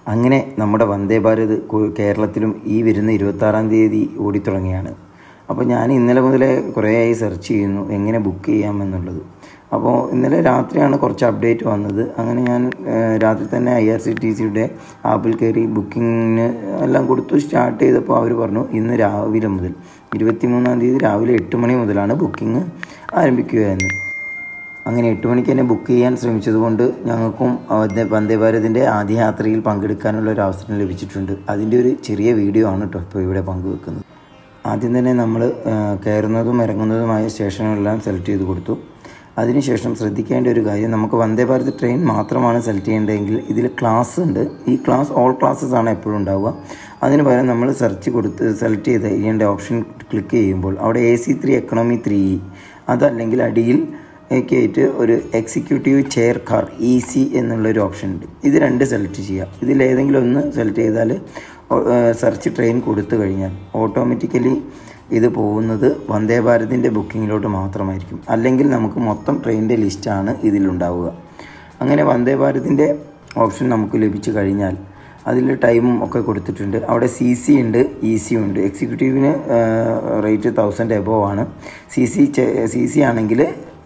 അങ്ങനെ നമ്മുടെ വന്ദേ ഭാരത് കോ- കേരളത്തിലും ഈ വരുന്ന ഇരുപത്താറാം തീയതി ഓടിത്തുടങ്ങിയാണ് അപ്പോൾ ഞാൻ ഇന്നലെ മുതലേ കുറേയായി സെർച്ച് ചെയ്യുന്നു എങ്ങനെ ബുക്ക് ചെയ്യാമെന്നുള്ളത് അപ്പോൾ ഇന്നലെ രാത്രിയാണ് കുറച്ച് അപ്ഡേറ്റ് വന്നത് അങ്ങനെ ഞാൻ ഏഹ്, രാത്രി തന്നെ ഐ ആർ സി ടി സിയുടെ ആപ്പിൽ കയറി ബുക്കിങ്ങിന് എല്ലാം കൊടുത്തു സ്റ്റാർട്ട് ചെയ്തപ്പോൾ അവർ പറഞ്ഞു ഇന്ന് രാവിലെ മുതൽ ഇരുപത്തിമൂന്നാം തീയതി രാവിലെ എട്ട് മണി മുതലാണ് ബുക്കിംഗ് ആരംഭിക്കുക എന്ന് അങ്ങനെ എട്ട് മണിക്ക് തന്നെ ബുക്ക് ചെയ്യാൻ ശ്രമിച്ചതുകൊണ്ട് ഞങ്ങൾക്കും വന്ദേ വന്ദേ ഭാരതിൻ്റെ ആദ്യ യാത്രയിൽ പങ്കെടുക്കാനുള്ള ഒരു അവസരം ലഭിച്ചിട്ടുണ്ട് അതിൻ്റെ ഒരു ചെറിയ വീഡിയോ ആണ് കേട്ടോ ഇപ്പോൾ ഇവിടെ പങ്കുവെക്കുന്നത് ആദ്യം തന്നെ നമ്മൾ കയറുന്നതും ഇറങ്ങുന്നതുമായ സ്റ്റേഷനുകളെല്ലാം സെലക്ട് ചെയ്ത് കൊടുത്തു അതിനുശേഷം ശ്രദ്ധിക്കേണ്ട ഒരു കാര്യം നമുക്ക് വന്ദേ ഭാരത് ട്രെയിൻ മാത്രമാണ് സെലക്ട് ചെയ്യേണ്ടതെങ്കിൽ ഇതിൽ ക്ലാസ് ഉണ്ട് ഈ ക്ലാസ് ഓൾ ക്ലാസ്സസ് ആണ് എപ്പോഴും ഉണ്ടാവുക അതിന് പകരം നമ്മൾ സെർച്ച് കൊടുത്ത് സെലക്ട് ചെയ്ത് ചെയ്യേണ്ട ഓപ്ഷൻ ക്ലിക്ക് ചെയ്യുമ്പോൾ അവിടെ A C three economy three അതല്ലെങ്കിൽ അടിയിൽ ഒക്കെ ആയിട്ട് ഒരു executive chair car E C എന്നുള്ളൊരു ഓപ്ഷൻ ഉണ്ട് ഇത് രണ്ട് സെലക്ട് ചെയ്യുക ഇതിലേതെങ്കിലും ഒന്ന് സെലക്ട് ചെയ്താൽ സെർച്ച് ട്രെയിൻ കൊടുത്തു കഴിഞ്ഞാൽ ഓട്ടോമാറ്റിക്കലി ഇത് പോകുന്നത് വന്ദേ ഭാരതിൻ്റെ ബുക്കിങ്ങിലോട്ട് മാത്രമായിരിക്കും അല്ലെങ്കിൽ നമുക്ക് മൊത്തം ട്രെയിനിൻ്റെ ലിസ്റ്റാണ് ഇതിലുണ്ടാവുക അങ്ങനെ വന്ദേ ഭാരതിൻ്റെ ഓപ്ഷൻ നമുക്ക് ലഭിച്ചു കഴിഞ്ഞാൽ അതിൽ ടൈമും ഒക്കെ കൊടുത്തിട്ടുണ്ട് അവിടെ സി സി ഉണ്ട് ഇ സി ഉണ്ട് എക്സിക്യൂട്ടീവിന് റേറ്റ് തൗസൻഡ് എബോവ് ആണ് സി സി സി സി ആണെങ്കിൽ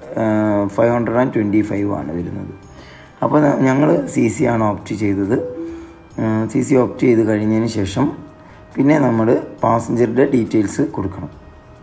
five hundred and twenty five ആണ് വരുന്നത് അപ്പോൾ ഞങ്ങൾ സി സി ആണ് ഓപ്റ്റ് ചെയ്തത് സി സി ഓപ്റ്റ് ചെയ്ത് കഴിഞ്ഞതിന് ശേഷം പിന്നെ നമ്മൾ പാസഞ്ചറുടെ ഡീറ്റെയിൽസ് കൊടുക്കണം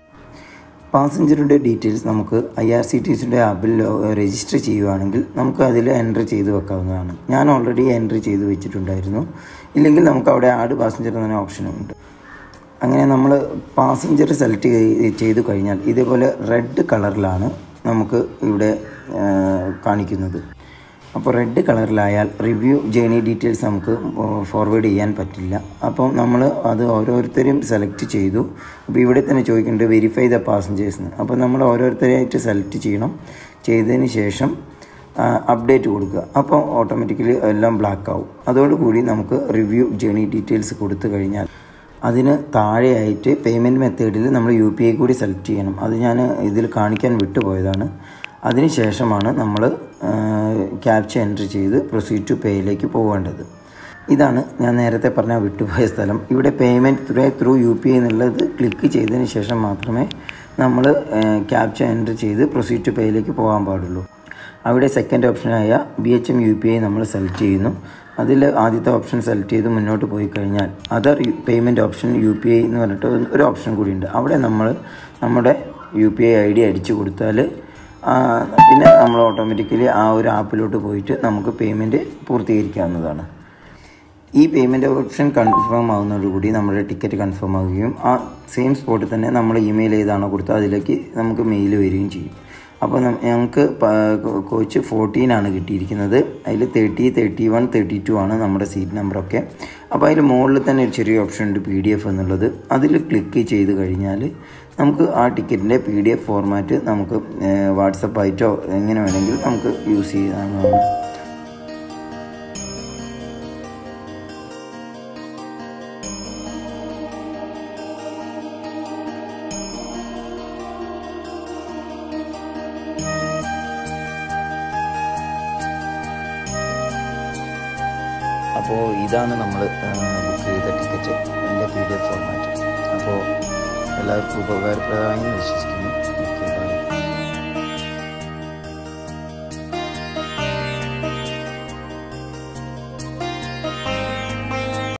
പാസഞ്ചറുടെ ഡീറ്റെയിൽസ് നമുക്ക് ഐ ആർ സി ടി സിയുടെ ആപ്പിൽ രജിസ്റ്റർ ചെയ്യുകയാണെങ്കിൽ നമുക്ക് അതിൽ എൻട്രി ചെയ്ത് വെക്കാവുന്നതാണ് ഞാൻ ഓൾറെഡി എൻട്രി ചെയ്ത് വെച്ചിട്ടുണ്ടായിരുന്നു ഇല്ലെങ്കിൽ നമുക്ക് അവിടെ ആഡ് പാസഞ്ചർ എന്ന ഓപ്ഷനുണ്ട് അങ്ങനെ നമ്മൾ പാസഞ്ചർ സെലക്ട് ചെയ്ത് കഴിഞ്ഞാൽ ഇതേപോലെ റെഡ് കളറിലാണ് നമുക്ക് ഇവിടെ ആ, കാണിക്കുന്നത് അപ്പോൾ റെഡ് കളറിലായാൽ റിവ്യൂ ജേണി ഡീറ്റെയിൽസ് നമുക്ക് ഫോർവേഡ് ചെയ്യാൻ പറ്റില്ല അപ്പം നമ്മൾ അത് ഓരോരുത്തരും സെലക്ട് ചെയ്തു അപ്പോൾ ഇവിടെ തന്നെ ചോദിക്കുന്നുണ്ട് വെരിഫൈ ദ പാസഞ്ചേഴ്സിന് അപ്പോൾ നമ്മൾ ഓരോരുത്തരായിട്ട് സെലക്ട് ചെയ്യണം ചെയ്തതിന് ശേഷം അപ്ഡേറ്റ് കൊടുക്കുക അപ്പോൾ ഓട്ടോമാറ്റിക്കലി എല്ലാം ബ്ലാക്ക് ആവും അതോടുകൂടി നമുക്ക് റിവ്യൂ ജേണി ഡീറ്റെയിൽസ് കൊടുത്തു കഴിഞ്ഞാൽ അതിന് താഴെയായിട്ട് പേയ്മെൻറ്റ് മെത്തേഡിൽ നമ്മൾ യു പി ഐ കൂടി സെലക്ട് ചെയ്യണം അത് ഞാൻ ഇതിൽ കാണിക്കാൻ വിട്ടുപോയതാണ് അതിനുശേഷമാണ് നമ്മൾ ക്യാപ്ച എൻട്രി ചെയ്ത് പ്രൊസീഡ് ടു പേയിലേക്ക് പോകേണ്ടത് ഇതാണ് ഞാൻ നേരത്തെ പറഞ്ഞ വിട്ടുപോയ സ്ഥലം ഇവിടെ payment through through U P I എന്നുള്ളത് ക്ലിക്ക് ചെയ്തതിന് ശേഷം മാത്രമേ നമ്മൾ ക്യാപ്ച എൻട്രി ചെയ്ത് പ്രൊസീഡ് ടു പേയിലേക്ക് പോകാൻ പാടുള്ളൂ അവിടെ സെക്കൻഡ് ഓപ്ഷനായ B H M U P I നമ്മൾ സെലക്ട് ചെയ്യുന്നു അതിൽ ആദ്യത്തെ ഓപ്ഷൻ സെലക്ട് ചെയ്ത് മുന്നോട്ട് പോയി കഴിഞ്ഞാൽ other payment option U P I എന്ന് പറഞ്ഞിട്ട് ഒരു ഓപ്ഷൻ കൂടിയുണ്ട് അവിടെ നമ്മൾ നമ്മുടെ U P I I D അടിച്ചു കൊടുത്താൽ ആ, പിന്നെ നമ്മൾ ഓട്ടോമാറ്റിക്കലി ആ ഒരു ആപ്പിലോട്ട് പോയിട്ട് നമുക്ക് പേയ്മെൻറ്റ് പൂർത്തീകരിക്കാവുന്നതാണ് ഈ പേയ്മെൻറ്റ് ഓപ്ഷൻ കൺഫേം ആവുന്നതോടുകൂടി നമ്മുടെ ടിക്കറ്റ് കൺഫേം ആവുകയും ആ സെയിം സ്പോട്ടിൽ തന്നെ നമ്മൾ ഇമെയിൽ ഏതാണോ കൊടുത്തത് അതിലേക്ക് നമുക്ക് മെയിൽ വരികയും ചെയ്യും അപ്പോൾ നം- ഞങ്ങൾക്ക് പ- കോച്ച് ഫോർട്ടീൻ ആണ് കിട്ടിയിരിക്കുന്നത് അതിൽ thirty thirty one thirty two ആണ് നമ്മുടെ സീറ്റ് നമ്പറൊക്കെ അപ്പോൾ അതിൽ മുകളിൽ തന്നെ ഒരു ചെറിയ ഓപ്ഷൻ ഉണ്ട് പി ഡി എഫ് എന്നുള്ളത് അതിൽ ക്ലിക്ക് ചെയ്ത് കഴിഞ്ഞാൽ നമുക്ക് ആ ടിക്കറ്റിൻ്റെ പി ഡി എഫ് ഫോർമാറ്റ് നമുക്ക് വാട്സപ്പായിട്ടോ എങ്ങനെ വേണമെങ്കിലും നമുക്ക് യൂസ് ചെയ്യാവുന്നതാണ് അപ്പോൾ ഇതാണ് നമ്മൾ ബുക്ക് ചെയ്ത ടിക്കറ്റ് എൻ്റെ പി ഡി എഫ് ഫോർമാറ്റ് അപ്പോൾ എല്ലാവർക്കും ഉപകാരപ്രദമായി എന്ന് വിശ്വസിക്കുന്നു